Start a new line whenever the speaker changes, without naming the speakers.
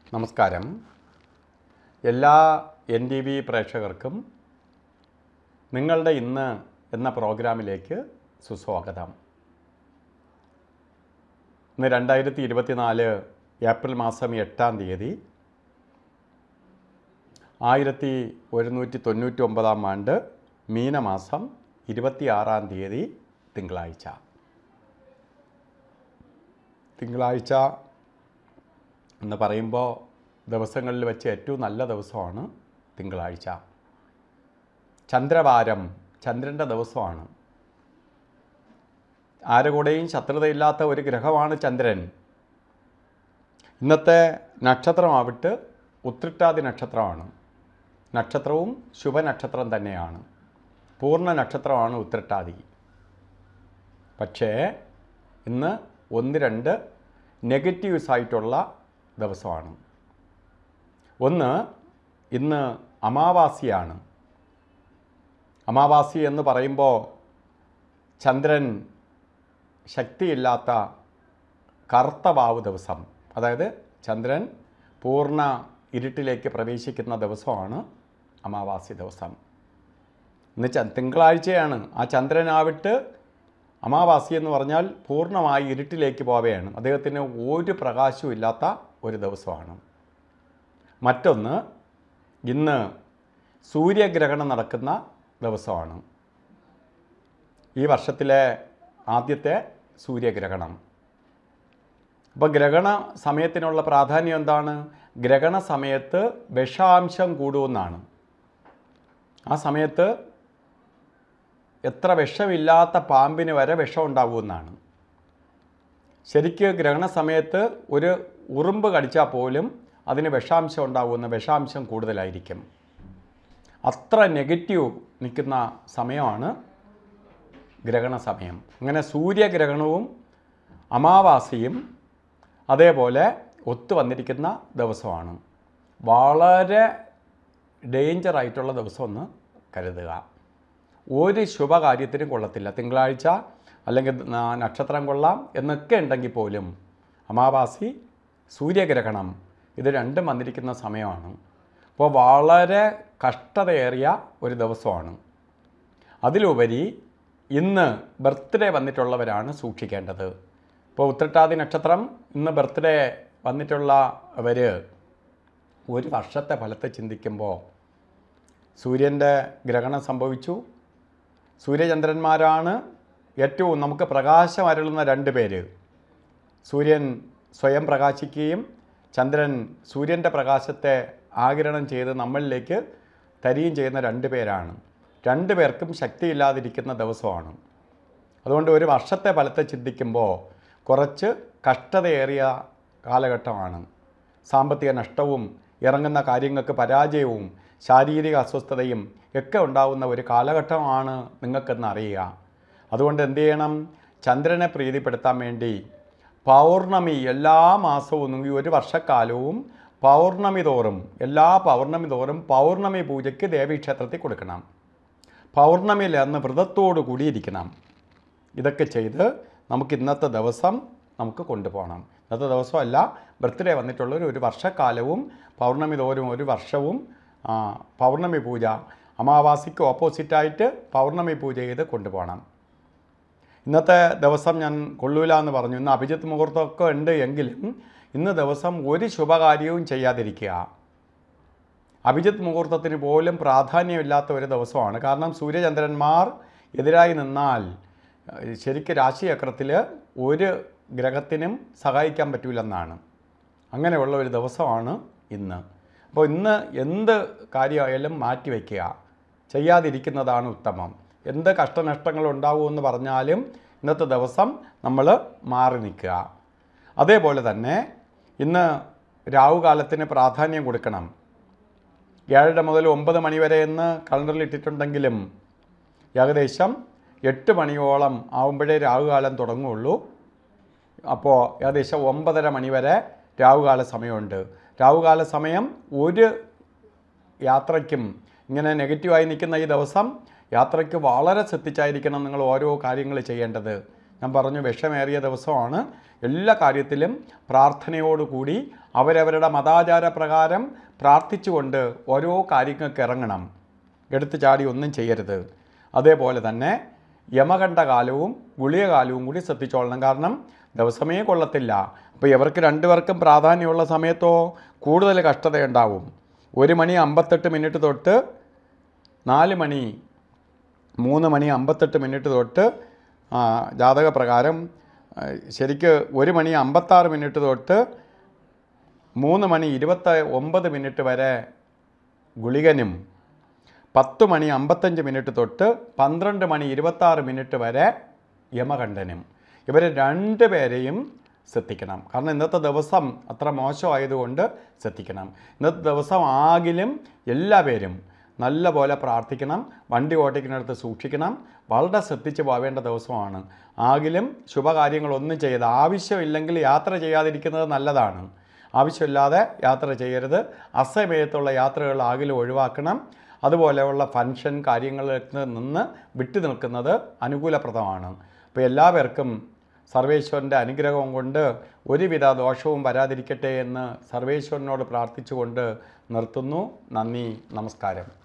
നമസ്കാരം എല്ലാ N T V പ്രേക്ഷകർക്കും നിങ്ങളുടെ ഇന്ന് എന്ന പ്രോഗ്രാമിലേക്ക് സുസ്വാഗതം ഇന്ന് രണ്ടായിരത്തി ഇരുപത്തിനാല് ഏപ്രിൽ മാസം എട്ടാം തീയതി ആയിരത്തി ഒരുന്നൂറ്റി തൊണ്ണൂറ്റി ഒമ്പതാം ആണ്ട് മീനമാസം ഇരുപത്തിയാറാം തീയതി തിങ്കളാഴ്ച തിങ്കളാഴ്ച എന്ന് പറയുമ്പോൾ ദിവസങ്ങളിൽ വെച്ച് ഏറ്റവും നല്ല ദിവസമാണ് തിങ്കളാഴ്ച ചന്ദ്രവാരം ചന്ദ്രൻ്റെ ദിവസമാണ് ആരുടെ കൂടെയും ശത്രുതയില്ലാത്ത ഒരു ഗ്രഹമാണ് ചന്ദ്രൻ ഇന്നത്തെ നക്ഷത്രമാവിട്ട് ഉത്രിട്ടാതി നക്ഷത്രമാണ് നക്ഷത്രവും ശുഭനക്ഷത്രം തന്നെയാണ് പൂർണ്ണ നക്ഷത്രമാണ് ഉത്രിട്ടാതി പക്ഷേ ഇന്ന് ഒന്ന് രണ്ട് നെഗറ്റീവ്സ് ആയിട്ടുള്ള ദിവസമാണ് ഒന്ന് ഇന്ന് അമാവാസിയാണ് അമാവാസി എന്ന് പറയുമ്പോൾ ചന്ദ്രൻ ശക്തിയില്ലാത്ത കറുത്ത വാവ് ദിവസം അതായത് ചന്ദ്രൻ പൂർണ്ണ ഇരുട്ടിലേക്ക് പ്രവേശിക്കുന്ന ദിവസമാണ് അമാവാസി ദിവസം ഇന്ന് ച തിങ്കളാഴ്ചയാണ് ആ ചന്ദ്രനാവിട്ട് അമാവാസി എന്ന് പറഞ്ഞാൽ പൂർണ്ണമായി ഇരുട്ടിലേക്ക് പോവുകയാണ് അദ്ദേഹത്തിന് ഒരു പ്രകാശവും ഇല്ലാത്ത ഒരു ദിവസമാണ് മറ്റൊന്ന് ഇന്ന് സൂര്യഗ്രഹണം നടക്കുന്ന ദിവസമാണ് ഈ വർഷത്തിലെ ആദ്യത്തെ സൂര്യഗ്രഹണം അപ്പോൾ ഗ്രഹണ സമയത്തിനുള്ള പ്രാധാന്യം എന്താണ് ഗ്രഹണ സമയത്ത് വിഷാംശം കൂടുമെന്നാണ് ആ സമയത്ത് എത്ര വിഷമില്ലാത്ത പാമ്പിന് വരെ വിഷം ഉണ്ടാകുമെന്നാണ് ശരിക്ക് ഗ്രഹണ സമയത്ത് ഒരു ഉറുമ്പ് കടിച്ചാൽ പോലും അതിന് വിഷാംശം ഉണ്ടാകുന്ന വിഷാംശം കൂടുതലായിരിക്കും അത്ര നെഗറ്റീവ് നിൽക്കുന്ന സമയമാണ് ഗ്രഹണ സമയം അങ്ങനെ സൂര്യഗ്രഹണവും അമാവാസിയും അതേപോലെ ഒത്തു വന്നിരിക്കുന്ന ദിവസമാണ് വളരെ ഡേഞ്ചർ ആയിട്ടുള്ള ദിവസമെന്ന് കരുതുക ഒരു ശുഭകാര്യത്തിനും കൊള്ളത്തില്ല തിങ്കളാഴ്ച അല്ലെങ്കിൽ ന- നക്ഷത്രം കൊള്ളാം എന്നൊക്കെ ഉണ്ടെങ്കിൽ പോലും അമാവാസി സൂര്യഗ്രഹണം ഇത് രണ്ടും വന്നിരിക്കുന്ന സമയമാണ് അപ്പോൾ വളരെ കഷ്ടതയേറിയ ഒരു ദിവസമാണ് അതിലുപരി ഇന്ന് ബർത്ത്ഡേ വന്നിട്ടുള്ളവരാണ് സൂക്ഷിക്കേണ്ടത് ഇപ്പോൾ ഉത്രട്ടാതി നക്ഷത്രം ഇന്ന് ബർത്ത്ഡേ വന്നിട്ടുള്ളവർ ഒരു വർഷത്തെ ഫലത്തെ ചിന്തിക്കുമ്പോൾ സൂര്യൻ്റെ ഗ്രഹണം സംഭവിച്ചു സൂര്യചന്ദ്രന്മാരാണ് ഏറ്റവും നമുക്ക് പ്രകാശം അരുളുന്ന രണ്ട് പേര് സൂര്യൻ സ്വയം പ്രകാശിക്കുകയും ചന്ദ്രൻ സൂര്യൻ്റെ പ്രകാശത്തെ ആഗിരണം ചെയ്ത് നമ്മളിലേക്ക് തരികയും ചെയ്യുന്ന രണ്ട് പേരാണ് രണ്ട് പേർക്കും ശക്തിയില്ലാതിരിക്കുന്ന ദിവസമാണ് അതുകൊണ്ട് ഒരു വർഷത്തെ ഫലത്തെ ചിന്തിക്കുമ്പോൾ കുറച്ച് കഷ്ടതയേറിയ കാലഘട്ടമാണ് സാമ്പത്തിക നഷ്ടവും ഇറങ്ങുന്ന കാര്യങ്ങൾക്ക് പരാജയവും ശാരീരിക അസ്വസ്ഥതയും ഒക്കെ ഉണ്ടാവുന്ന ഒരു കാലഘട്ടമാണ് നിങ്ങൾക്കെന്ന് അറിയുക അതുകൊണ്ട് എന്ത് ചെയ്യണം ചന്ദ്രനെ പ്രീതിപ്പെടുത്താൻ വേണ്ടി പൗർണമി എല്ലാ മാസവും ഈ ഒരു വർഷക്കാലവും പൗർണമി തോറും എല്ലാ പൗർണമി തോറും പൗർണമി പൂജയ്ക്ക് ദേവീക്ഷേത്രത്തിൽ കൊടുക്കണം പൗർണമിയിൽ അന്ന് വ്രതത്തോടു കൂടിയിരിക്കണം ഇതൊക്കെ ചെയ്ത് നമുക്ക് ഇന്നത്തെ ദിവസം നമുക്ക് കൊണ്ടുപോകണം ഇന്നത്തെ ദിവസമല്ല ബർത്ത്ഡേ വന്നിട്ടുള്ളൊരു ഒരു വർഷക്കാലവും പൗർണമി തോറും ഒരു വർഷവും ആ, പൗർണമി പൂജ അമാവാസിക്ക് ഓപ്പോസിറ്റായിട്ട് പൗർണമി പൂജ ചെയ്ത് കൊണ്ടുപോകണം ഇന്നത്തെ ദിവസം ഞാൻ കൊള്ളൂല എന്ന് പറഞ്ഞു ഇന്ന് അഭിജിത്ത് മുഹൂർത്തമൊക്കെ ഉണ്ട് എങ്കിലും ഇന്ന് ദിവസം ഒരു ശുഭകാര്യവും ചെയ്യാതിരിക്കുക അഭിജിത്ത് മുഹൂർത്തത്തിന് പോലും പ്രാധാന്യമില്ലാത്ത ഒരു ദിവസമാണ് കാരണം സൂര്യചന്ദ്രന്മാർ എതിരായി നിന്നാൽ ഏഹ്, ശരിക്ക് രാശിചക്രത്തിൽ ഒരു ഗ്രഹത്തിനും സഹായിക്കാൻ പറ്റൂലെന്നാണ് അങ്ങനെയുള്ള ഒരു ദിവസമാണ് ഇന്ന് അപ്പോൾ ഇന്ന് എന്ത് കാര്യമായാലും മാറ്റിവെക്കുക ചെയ്യാതിരിക്കുന്നതാണ് ഉത്തമം എന്ത് കഷ്ടനഷ്ടങ്ങൾ ഉണ്ടാവുമെന്ന് പറഞ്ഞാലും ഇന്നത്തെ ദിവസം നമ്മൾ മാറി നിൽക്കുക അതേപോലെ തന്നെ ഇന്ന് രാവുകാലത്തിന് പ്രാധാന്യം കൊടുക്കണം ഏഴര മുതൽ ഒമ്പത് മണി വരെ എന്ന് കലണ്ടറിൽ ഇട്ടിട്ടുണ്ടെങ്കിലും ഏകദേശം എട്ട് മണിയോളം ആവുമ്പോഴേ രാവുകാലം തുടങ്ങുകയുള്ളൂ അപ്പോൾ ഏകദേശം ഒമ്പതര മണി വരെ രാവുകാല സമയമുണ്ട് രാവുകാല സമയം ഒരു യാത്രയ്ക്കും ഇങ്ങനെ നെഗറ്റീവായി നിൽക്കുന്ന ഈ ദിവസം യാത്രയ്ക്ക് വളരെ ശ്രദ്ധിച്ചായിരിക്കണം നിങ്ങൾ ഓരോ കാര്യങ്ങൾ ചെയ്യേണ്ടത് ഞാൻ പറഞ്ഞു വിഷമേറിയ ദിവസമാണ് എല്ലാ കാര്യത്തിലും പ്രാർത്ഥനയോടുകൂടി അവരവരുടെ മതാചാര പ്രകാരം പ്രാർത്ഥിച്ചുകൊണ്ട് ഓരോ കാര്യങ്ങൾക്ക് ഇറങ്ങണം എടുത്തു ചാടി ഒന്നും ചെയ്യരുത് അതേപോലെ തന്നെ യമകണ്ഠ കാലവും ഗുളിക കാലവും കൂടി ശ്രദ്ധിച്ചോളണം കാരണം ദിവസമേ കൊള്ളത്തില്ല അപ്പോൾ ഇവർക്ക് രണ്ടുപേർക്കും പ്രാധാന്യമുള്ള സമയത്തോ കൂടുതൽ കഷ്ടതയുണ്ടാവും ഒരു മണി അമ്പത്തെട്ട് മിനിറ്റ് തൊട്ട് നാല് മണി മൂന്ന് മണി അമ്പത്തെട്ട് മിനിറ്റ് തൊട്ട് ആ, ജാതകപ്രകാരം ആ, ശരിക്ക് ഒരു മണി അമ്പത്താറ് മിനിറ്റ് തൊട്ട് മൂന്ന് മണി ഇരുപത്തി ഒമ്പത് മിനിറ്റ് വരെ ഗുളികനും പത്ത് മണി അമ്പത്തഞ്ച് മിനിറ്റ് തൊട്ട് പന്ത്രണ്ട് മണി ഇരുപത്താറ് മിനിറ്റ് വരെ യമകണ്ഠനും ഇവർ രണ്ട് പേരെയും ശ്രദ്ധിക്കണം കാരണം ഇന്നത്തെ ദിവസം അത്ര മോശമായതുകൊണ്ട് ശ്രദ്ധിക്കണം ഇന്നത്തെ ദിവസം ആകിലും എല്ലാ പേരും നല്ല പോലെ പ്രാർത്ഥിക്കണം വണ്ടി ഓട്ടിക്കുന്നിടത്ത് സൂക്ഷിക്കണം വളരെ ശ്രദ്ധിച്ച് പോവേണ്ട ദിവസമാണ് ആകിലും ശുഭകാര്യങ്ങളൊന്നും ചെയ്ത് ആവശ്യമില്ലെങ്കിൽ യാത്ര ചെയ്യാതിരിക്കുന്നത് നല്ലതാണ് ആവശ്യമില്ലാതെ യാത്ര ചെയ്യരുത് അസമയത്തുള്ള യാത്രകൾ ആകിലും ഒഴിവാക്കണം അതുപോലെയുള്ള ഫങ്ഷൻ കാര്യങ്ങളിൽ നിന്ന് വിട്ടു നിൽക്കുന്നത് അനുകൂലപ്രദമാണ് അപ്പോൾ എല്ലാവർക്കും സർവേശ്വരൻ്റെ അനുഗ്രഹം കൊണ്ട് ഒരുവിധ ദോഷവും വരാതിരിക്കട്ടെ എന്ന് സർവേശ്വരനോട് പ്രാർത്ഥിച്ചുകൊണ്ട് നിർത്തുന്നു നന്ദി നമസ്കാരം